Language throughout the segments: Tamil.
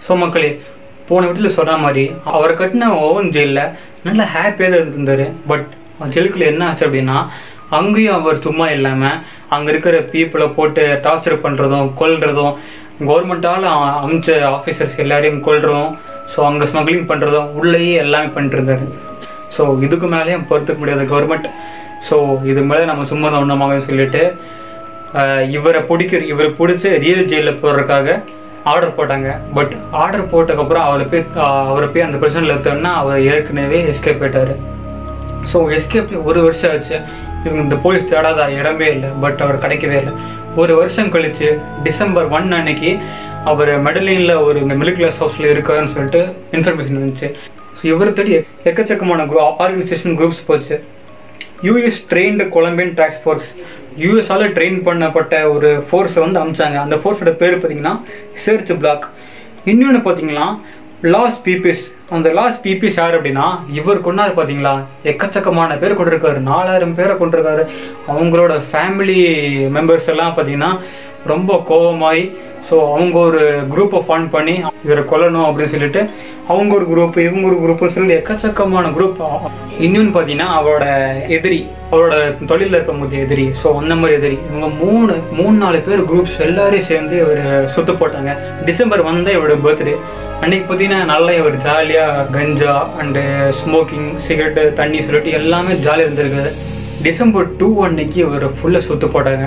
ஸோ மக்களே போன வீட்டில் சொன்ன மாதிரி அவர் கட்டின ஓவன் ஜெயிலில் நல்ல ஹாப்பியாக தான் இருந்தார் பட் ஜெயிலுக்குள்ள என்ன ஆச்சு அப்படின்னா அங்கேயும் அவர் சும்மா இல்லாமல் அங்கே இருக்கிற பீப்புளை போட்டு டார்ச்சர் பண்ணுறதும் கொல்றதும் கவர்மெண்ட்டால் அமைச்ச ஆஃபீஸர்ஸ் எல்லாரையும் கொல்றதும் ஸோ அங்கே ஸ்மக்லிங் பண்ணுறதும் உள்ளேயே எல்லாமே பண்ணிட்டு இருந்தார் ஸோ இதுக்கு மேலேயும் பொறுத்துக்க முடியாது கவர்மெண்ட் ஸோ இது மேலே நம்ம சும்மா தான் ஒன்றமாக சொல்லிட்டு ஆஹ் இவரை பிடிக்கிற இவரை பிடிச்சி ரியல் ஜெயிலில் போடுறதுக்காக ஆர்டர் போட்டாங்க பட் ஆர்டர் போட்டதுக்கப்புறம் அவரை போய் ஆஹ் அவரை போய் அந்த பிரச்சனையில் எடுத்தோன்னா அவர் ஏற்கனவே எஸ்கேப் ஆயிட்டாரு ஸோ எஸ்கேப் ஒரு வருஷம் ஆச்சு இவங்க இந்த போலீஸ் தேடாத இடமே இல்லை பட் அவர் கிடைக்கவே இல்லை ஒரு வருஷம் கழிச்சு டிசம்பர் ஒன் அன்னைக்கு அவர் மெடலினில் ஒரு மிடில் கிளாஸ் ஹவுஸில் இருக்காருன்னு சொல்லிட்டு இன்ஃபர்மேஷன் வந்துச்சு ஸோ இவர் தேடி எக்கச்சக்கமான குரூ ஆர்கனைசேஷன் குரூப்ஸ் போச்சு யூஎஸ் ட்ரெயின்டு கொலம்பியன் டாக்ஸ் ஃபோர்ஸ் யூஎஸால் ட்ரெயின் பண்ணப்பட்ட ஒரு ஃபோர்ஸை வந்து அமிச்சாங்க அந்த ஃபோர்ஸோட பேர் பார்த்தீங்கன்னா சர்ச் பிளாக் இன்னொன்று பார்த்தீங்கன்னா லாஸ் பீப்பிஸ் அந்த லாஸ் பீப்பிஸ் யார் அப்படின்னா இவர் கொண்டாரு பார்த்தீங்களா எக்கச்சக்கமான பேர் கொண்டிருக்காரு நாலாயிரம் பேரை கொண்டிருக்காரு அவங்களோட ஃபேமிலி மெம்பர்ஸ் எல்லாம் பார்த்தீங்கன்னா ரொம்ப கோபமாயி ஸோ அவங்க ஒரு குரூப்பை ஃபார்ம் பண்ணி இவரை கொல்லணும் அப்படின்னு சொல்லிட்டு அவங்க ஒரு குரூப் இவங்க ஒரு குரூப்னு சொல்லிட்டு எக்கச்சக்கமான குரூப் இன்னொன்று பார்த்தீங்கன்னா அவரோட எதிரி அவரோட தொழிலில் இருப்பவங்க எதிரி ஸோ அந்த மாதிரி எதிரி இவங்க மூணு மூணு நாலு பேர் குரூப்ஸ் எல்லாரையும் சேர்ந்து இவர் சுட்டு போட்டாங்க டிசம்பர் வந்தால் இவரோட பர்த்டே அன்னைக்கு பார்த்தீங்கன்னா நல்லா இவர் ஜாலியாக கஞ்சா அண்டு ஸ்மோக்கிங் சிகரெட்டு தண்ணி சொல்லிட்டு எல்லாமே ஜாலியாக இருந்திருக்காரு டிசம்பர் டூ அன்னைக்கு இவர் ஃபுல்லாக சுத்து போட்டாங்க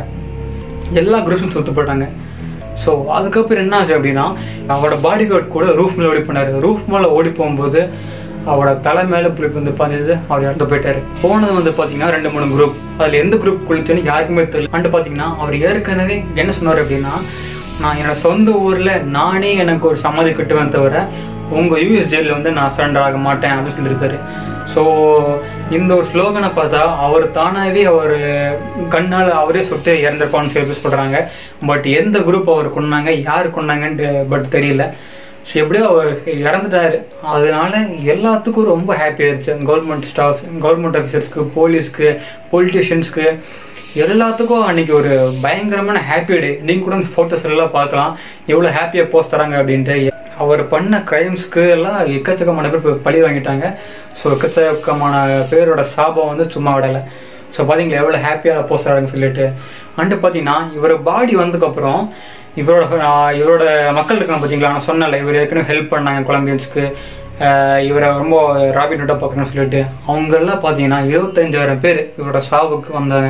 எல்லா குரூப்ஸும் சுத்து போட்டாங்க ஸோ அதுக்கப்புறம் என்ன ஆச்சு அப்படின்னா அவரோட பாடி கார்டு கூட ரூஃப் மேலே ஓடி போனார் ரூஃப் மேலே ஓடி போகும்போது அவரோட தலை மேலே புளிப்பு வந்து பாஞ்சது அவர் இறந்து போயிட்டாரு போனது வந்து பார்த்தீங்கன்னா ரெண்டு மூணு குரூப் அதில் எந்த குரூப் குளிச்சுன்னு யாருக்குமே தெரியல அண்டு பார்த்தீங்கன்னா அவர் ஏற்கனவே என்ன சொன்னார் அப்படின்னா நான் என்னோட சொந்த ஊரில் நானே எனக்கு ஒரு சமாதி கட்டுவேன் தவிர உங்கள் யூஎஸ் ஜெயிலில் வந்து நான் சரண்டர் ஆக மாட்டேன் அப்படின்னு சொல்லியிருக்காரு ஸோ இந்த ஒரு ஸ்லோகனை பார்த்தா அவர் தானாகவே அவர் கண்ணால் அவரே சுட்டு இறந்துருப்பான்னு சில பேர் சொல்கிறாங்க பட் எந்த குரூப் அவர் கொண்டாங்க யார் கொண்டாங்கன்ட்டு பட் தெரியல ஸோ எப்படியோ அவர் இறந்துட்டாரு அதனால எல்லாத்துக்கும் ரொம்ப ஹாப்பி ஆயிடுச்சு கவர்மெண்ட் ஸ்டாஃப்ஸ் கவர்மெண்ட் ஆஃபீஸர்ஸ்க்கு போலீஸ்க்கு பொலிட்டிஷியன்ஸ்க்கு எல்லாத்துக்கும் அன்னைக்கு ஒரு பயங்கரமான ஹாப்பி டே நீங்கள் கூட இந்த ஃபோட்டோஸ் எல்லாம் பார்க்கலாம் எவ்வளோ ஹாப்பியாக போஸ்ட் தராங்க அப்படின்ட்டு அவர் பண்ண கிரைம்ஸ்க்கு எல்லாம் எக்கச்சக்கமான பேர் இப்ப பழி வாங்கிட்டாங்க ஸோ எக்கச்சக்கமான பேரோட சாபம் வந்து சும்மா விடலை ஸோ பார்த்தீங்களா எவ்வளோ ஹாப்பியாக போஸ்ட் தராங்கன்னு சொல்லிட்டு அண்டு பார்த்தீங்கன்னா இவர் பாடி வந்ததுக்கப்புறம் இவரோட ஆஹ் இவரோட மக்கள் இருக்காங்க பார்த்தீங்களா நான் சொன்னல இவர் ஏற்கனவே ஹெல்ப் பண்ணாங்க கொலம்பியன்ஸ்க்கு ஆஹ் இவரை ரொம்ப ராபின் ஹுட்டா பார்க்கணும்னு சொல்லிட்டு அவங்கெல்லாம் பார்த்தீங்கன்னா இருபத்தஞ்சாயிரம் பேர் இவரோட சாவுக்கு வந்தாங்க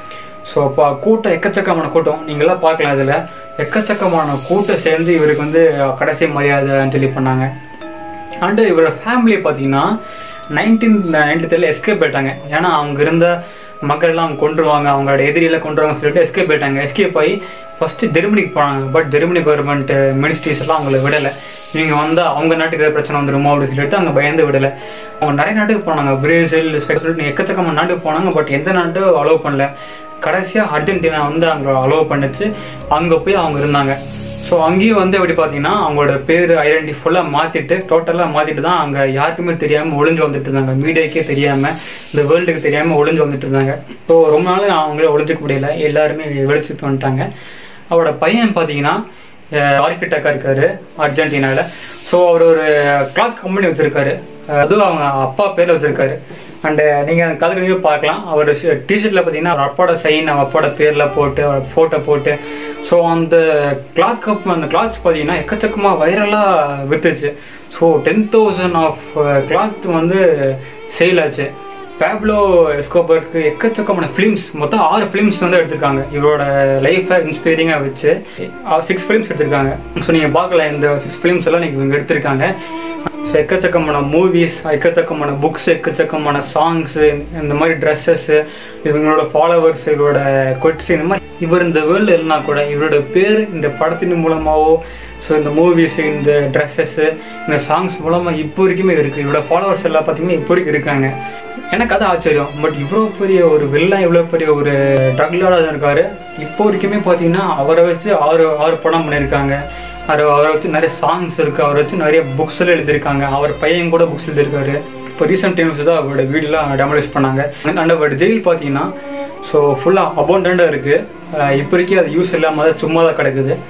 ஸோ அப்போ கூட்டம் எக்கச்சக்கமான கூட்டம் நீங்களாம் பார்க்கலாம் இதில் எக்கச்சக்கமான கூட்டம் சேர்ந்து இவருக்கு வந்து கடைசி மரியாதைன்னு சொல்லி பண்ணாங்க அண்டு இவரோட ஃபேமிலி பார்த்தீங்கன்னா நைன்டீன் நைன்டி த்ரீல எஸ்கேப் போயிட்டாங்க ஏன்னா அவங்க இருந்த மக்கள் எல்லாம் அவங்க கொண்டுருவாங்க அவங்களோட எதிரியெல்லாம் கொண்டுருவாங்க சொல்லிட்டு எஸ்கேப் போயிட்டாங்க எஸ்கேப் ஆகி ஃபஸ்ட்டு ஜெர்மனிக்கு போனாங்க பட் ஜெர்மனி கவர்மெண்ட் மினிஸ்ட்ரிஸ் எல்லாம் அவங்கள விடலை இவங்க வந்தால் அவங்க நாட்டுக்கு ஏதாவது பிரச்சனை வந்துருமோ அப்படின்னு சொல்லிட்டு அவங்க பயந்து விடலை அவங்க நிறைய நாட்டுக்கு போனாங்க பிரேசில் சொல்லிட்டு எக்கச்சக்கமான நாட்டுக்கு போனாங்க பட் எந்த நாட்டும் அலோவ் பண்ணல கடைசியாக அர்ஜென்டினா வந்து அங்கே அலோவ் பண்ணிச்சு அங்கே போய் அவங்க இருந்தாங்க ஸோ அங்கேயும் வந்து எப்படி பார்த்தீங்கன்னா அவங்களோட பேர் ஐடென்டி ஃபுல்லாக மாற்றிட்டு டோட்டலாக மாற்றிட்டு தான் அங்கே யாருக்குமே தெரியாமல் ஒளிஞ்சு வந்துட்டு இருந்தாங்க மீடியாக்கே தெரியாமல் இந்த வேர்ல்டுக்கு தெரியாமல் ஒளிஞ்சு வந்துட்டு இருந்தாங்க ஸோ ரொம்ப நாள் அவங்களே ஒளிஞ்சிக்க முடியல எல்லாருமே வெளிச்சுட்டு வந்துட்டாங்க அவரோட பையன் பார்த்தீங்கன்னா ஆர்கிடெக்டாக இருக்காரு அர்ஜென்டினாவில் ஸோ அவர் ஒரு கிளாத் கம்பெனி வச்சுருக்காரு அதுவும் அவங்க அப்பா பேரில் வச்சுருக்காரு அண்டு நீங்கள் கதைகளையும் பார்க்கலாம் அவர் டிஷர்ட்டில் பார்த்தீங்கன்னா அவர் அப்பாவோட சைன் அவர் அப்பாவோட பேரில் போட்டு அவர் ஃபோட்டோ போட்டு ஸோ அந்த கிளாத் கப் அந்த கிளாத்ஸ் பார்த்தீங்கன்னா எக்கச்சக்கமாக வைரலாக வித்துச்சு so ten thousand of cloth வந்து சேல் ஆச்சு பேப்லோ எஸ்கோபருக்கு எக்கச்சக்கமான ஃபிலிம்ஸ் மொத்தம் ஆறு ஃபிலிம்ஸ் வந்து எடுத்திருக்காங்க இவரோட லைஃப்பை இன்ஸ்பைரிங்காக வச்சு சிக்ஸ் ஃபிலிம்ஸ் எடுத்திருக்காங்க ஸோ நீங்கள் பார்க்கல இந்த சிக்ஸ் ஃபிலிம்ஸ் எல்லாம் நீங்கள் இவங்க எடுத்திருக்காங்க ஸோ எக்கச்சக்கமான மூவிஸ் எக்கச்சக்கமான புக்ஸ் எக்கச்சக்கமான சாங்ஸு இந்த மாதிரி ட்ரெஸ்ஸஸ்ஸு இவங்களோட ஃபாலோவர்ஸ் இவரோட கொட்ஸ் இந்த மாதிரி இவர் இந்த வேர்ல்டு இல்லைனா கூட இவரோட பேர் இந்த படத்தின் மூலமாகவோ ஸோ இந்த மூவிஸ் இந்த ட்ரெஸ்ஸஸ்ஸு இந்த சாங்ஸ் மூலமாக இப்போ வரைக்குமே இருக்குது இவரோட ஃபாலோவர்ஸ் எல்லாம் பார்த்தீங்கன்னா இப்போ வரைக்கும் இருக்காங்க எனக்கு அது ஆச்சரியம் பட் இவ்வளோ பெரிய ஒரு வில்லன் இவ்வளோ பெரிய ஒரு ட்ரக் லாடாக இருக்காரு இப்போ வரைக்குமே பார்த்தீங்கன்னா அவரை வச்சு ஆறு ஆறு படம் பண்ணியிருக்காங்க அவர் அவரை வச்சு நிறைய சாங்ஸ் இருக்குது அவரை வச்சு நிறைய புக்ஸ் எல்லாம் எழுதியிருக்காங்க அவர் பையன் கூட புக்ஸ் எழுதியிருக்காரு இப்போ ரீசெண்ட் டைம்ஸ் தான் அவரோட வீடெலாம் டெமலைஸ் பண்ணாங்க அண்ட் அவரோட ஜெயில் பார்த்தீங்கன்னா ஸோ ஃபுல்லாக அபௌண்டண்ட்டாக இருக்குது இப்போ வரைக்கும் அது யூஸ் இல்லாமல் தான் சும்மா தான் கிடக்குது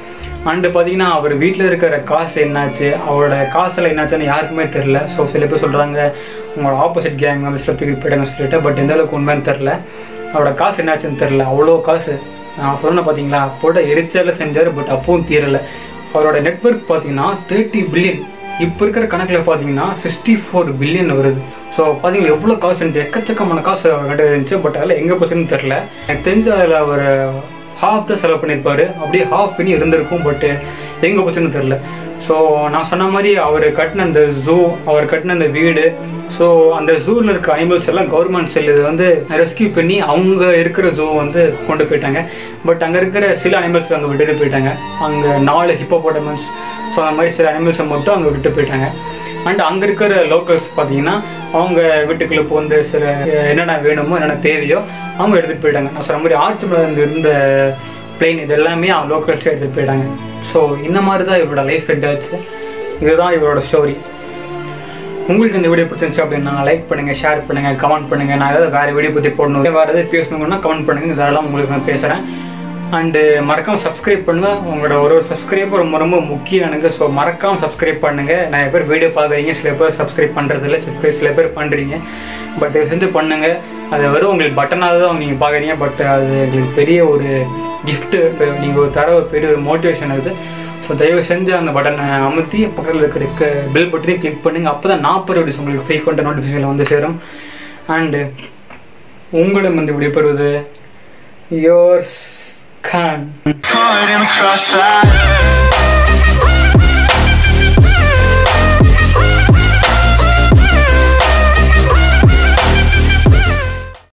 அண்டு பார்த்தீங்கன்னா அவர் வீட்டில் இருக்கிற காசு என்னாச்சு அவரோட காசில் என்னாச்சுன்னு யாருக்குமே தெரில ஸோ சில பேர் சொல்கிறாங்க உங்களோட ஆப்போசிட் கேங் வந்து சில பேர் போயிட்டாங்க சொல்லிட்டு பட் எந்த அளவுக்கு உண்மைன்னு தெரில அவரோட காசு என்னாச்சுன்னு தெரில அவ்வளோ காசு நான் சொன்னேன் பார்த்தீங்களா போட்ட எரிச்சலில் செஞ்சார் பட் அப்பவும் தீரலை அவரோட நெட்ஒர்க் பார்த்தீங்கன்னா தேர்ட்டி பில்லியன் இப்போ இருக்கிற கணக்கில் பார்த்தீங்கன்னா சிக்ஸ்டி ஃபோர் பில்லியன் வருது ஸோ பார்த்தீங்கன்னா எவ்வளோ காசு எக்கச்சக்கமான காசு அவர்கிட்ட இருந்துச்சு பட் அதில் எங்கே போச்சுன்னு தெரில எனக்கு தெரிஞ்ச அதில் அவர் ஹாஃப் தான் செலவு பண்ணியிருப்பாரு அப்படியே ஹாஃப் பண்ணி இருந்திருக்கும் பட் எங்கே போச்சுன்னு தெரில ஸோ நான் சொன்ன மாதிரி அவர் கட்டின அந்த ஜூ அவர் கட்டின அந்த வீடு ஸோ அந்த ஜூவில் இருக்க அனிமல்ஸ் எல்லாம் கவர்மெண்ட் செல் இது வந்து ரெஸ்கியூ பண்ணி அவங்க இருக்கிற ஜூ வந்து கொண்டு போயிட்டாங்க பட் அங்கே இருக்கிற சில அனிமல்ஸ் அங்கே விட்டுட்டு போயிட்டாங்க அங்கே நாலு ஹிப்போபோட்டமன்ஸ் ஸோ அந்த மாதிரி சில அனிமல்ஸை மட்டும் அங்கே விட்டு போயிட்டாங்க அண்ட் அங்கே இருக்கிற லோக்கல்ஸ் பார்த்தீங்கன்னா அவங்க வீட்டுக்குள்ளே போந்து சில என்னென்ன வேணுமோ என்னென்ன தேவையோ அவங்க எடுத்துகிட்டு போயிட்டாங்க நான் சொன்ன மாதிரி ஆர்ச்சி இருந்த பிளெயின் இது எல்லாமே அவங்க லோக்கல்ஸே எடுத்துகிட்டு போயிட்டாங்க ஸோ இந்த மாதிரி தான் இவரோட லைஃப் ஹெட் ஆச்சு இதுதான் இவரோட ஸ்டோரி உங்களுக்கு இந்த வீடியோ பிடிச்சிருந்துச்சு அப்படின்னா லைக் பண்ணுங்க ஷேர் பண்ணுங்க கமெண்ட் பண்ணுங்க நான் ஏதாவது வேற வீடியோ பற்றி போடணும் வேறு ஏதாவது பேசணுங்கன்னா கமெண்ட் பண்ணுங்க இதெல்லாம் உங்களுக்கு நான் பேசுகிறேன் அண்டு மறக்காம சப்ஸ்கிரைப் பண்ணுங்க உங்களோட ஒரு ஒரு சப்ஸ்கிரைபர் ரொம்ப ரொம்ப முக்கியம் எனக்கு ஸோ மறக்காம சப்ஸ்கிரைப் பண்ணுங்க நிறைய பேர் வீடியோ பார்க்குறீங்க சில பேர் சப்ஸ்கிரைப் பண்ணுறதில்ல சில பேர் சில பேர் பண்ணுறீங்க பட் இது செஞ்சு பண்ணுங்க அது வெறும் உங்களுக்கு பட்டனாக தான் நீங்கள் பார்க்குறீங்க பட் அது உங்களுக்கு பெரிய ஒரு கிஃப்ட்டு இப்போ நீங்கள் ஒரு தர ஒரு பெரிய ஒரு மோட்டிவேஷன் அது ஸோ தயவு செஞ்சு அந்த பட்டனை அமுத்தி பக்கத்தில் இருக்கிற பில் பட்டனையும் கிளிக் பண்ணுங்க அப்போ தான் நாற்பது வீடியோஸ் உங்களுக்கு ஃப்ரீக்வெண்ட் நோட்டிஃபிகேஷன் வந்து சேரும் அண்டு உங்களிடம் வந்து விடைபெறுவது yours Khan. Caught in the crossfire.